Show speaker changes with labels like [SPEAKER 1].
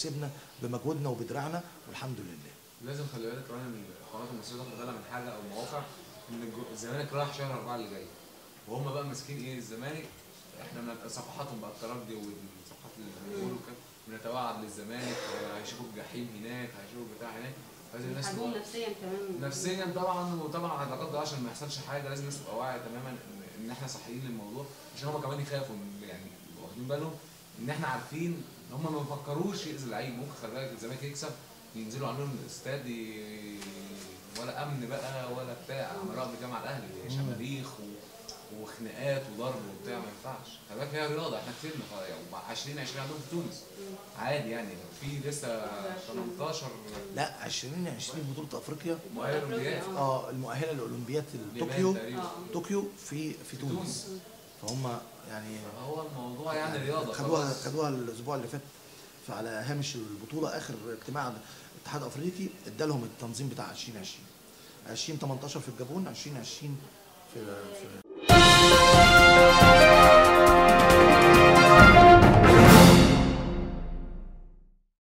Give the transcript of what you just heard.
[SPEAKER 1] كسبنا بمجهودنا وبدراعنا والحمد لله
[SPEAKER 2] لازم خلي بالك كمان ان القناه المصريه تاخد بالها من حاجه او مواقع ان الجو- الزمالك رايح شهر اربعه اللي جاي وهم بقى ماسكين ايه الزمالك احنا من صفحاتهم بقى الترجي والصفحات اللي بيقولوا كده بنتوعد للزمالك هيشوفوا الجحيم هناك هيشوفوا بتاع هناك لازم الناس
[SPEAKER 3] بيحاربوهم
[SPEAKER 2] تبقى-
[SPEAKER 3] نفسيا كمان
[SPEAKER 2] نفسيا طبعا وطبعا على قدر عشان ما يحصلش حاجه لازم الناس تبقى واعيه تماما ان, إن احنا صاحيين للموضوع عشان هم كمان يخافوا إن- يعني واخدين بالهم ان احنا عارفين ان هم ما بيفكروش يأذوا اللعيب ممكن خلي بالك الزمالك يكسب ينزلوا عليهم الاستاد ي- ولا امن بقى ولا بتاع عملوها قبل كده مع الاهلي شماريخ و... وخناقات وضرب وبتاع ما ينفعش خلي بالك هي رياضه احنا كسبنا خلاص، يعني 20 20 عندهم في تونس عادي يعني في لسه 18
[SPEAKER 1] لا 2020 بطوله افريقيا
[SPEAKER 2] مؤهل اولمبياد
[SPEAKER 1] اه المؤهله لاولمبياد
[SPEAKER 2] اليابان
[SPEAKER 1] طوكيو
[SPEAKER 2] تقريبا.
[SPEAKER 3] اه
[SPEAKER 1] طوكيو في في تونس
[SPEAKER 2] تونس.
[SPEAKER 1] فهم يعني
[SPEAKER 2] هو الموضوع يعني رياضه
[SPEAKER 1] خدوها
[SPEAKER 2] خلاص.
[SPEAKER 1] خدوها الاسبوع اللي فات فعلى هامش البطوله اخر اجتماع الاتحاد الافريقي ادالهم التنظيم بتاع 2020 20 18 في الجابون 2020 في في